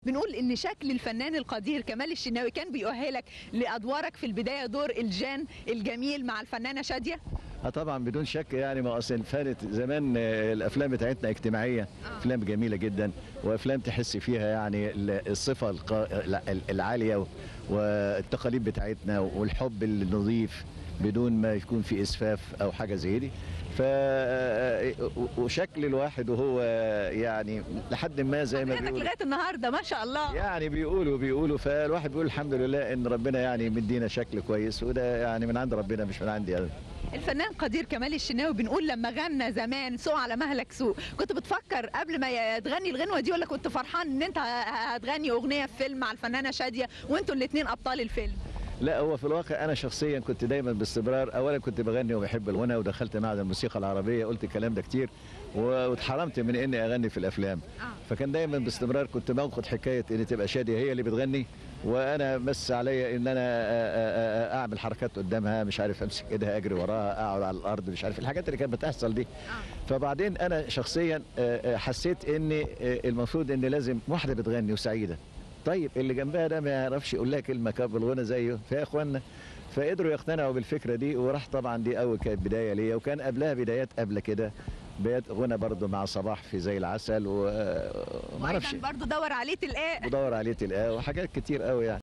بنقول ان شكل الفنان القدير كمال الشناوي كان بيؤهلك لادوارك في البدايه دور الجان الجميل مع الفنانه شاديه اه طبعا بدون شك يعني ما اصل كانت زمان آه، الافلام بتاعتنا اجتماعيه افلام جميله جدا وافلام تحس فيها يعني ال- الصفه القا- ال- العاليه والتقاليد بتاعتنا والحب النظيف بدون ما يكون في اسفاف او حاجه زي دي ف وشكل الواحد وهو يعني لحد ما زي ما حضرتك بيقولوا لغايه النهارده ما شاء الله يعني بيقولوا بيقولوا فالواحد بيقول الحمد لله ان ربنا يعني مدينا شكل كويس وده يعني من عند ربنا مش من عندي انا الفنان قدير كمال الشناوي بنقول لما غنى زمان سوق على مهلك سوق كنت بتفكر قبل ما ي- تغني الغنوه دي ولا كنت فرحان ان انت ه- هتغني اغنيه في فيلم مع الفنانه شاديه وانتوا الاثنين ابطال الفيلم لا هو في الواقع انا شخصيا كنت دايما باستمرار اولا كنت بغني وبحب الغنى ودخلت معهد الموسيقى العربيه قلت الكلام ده كتير و- واتحرمت من اني اغني في الافلام فكان دايما باستمرار كنت باخد حكايه ان تبقى شاديه هي اللي بتغني وانا بس عليا ان انا أ- أ- أ- اعمل حركات قدامها مش عارف امسك ايدها اجري وراها اقعد على الارض مش عارف الحاجات اللي كانت بتحصل دي فبعدين انا شخصيا آه، آه، حسيت ان آه، المفروض ان لازم واحده بتغني وسعيده طيب اللي جنبها ده ما يعرفش يقول لها كلمه كاب الغنى زيه فيا اخوانا فقدروا يقتنعوا بالفكره دي وراح طبعا دي اول كانت بدايه ليا وكان قبلها بدايات قبل كده بدايات غنى برضه مع صباح في زي العسل وما اعرفش وايضا برضه دور عليه تلقاه بدور عليه تلقاه وحاجات كتير قوي يعني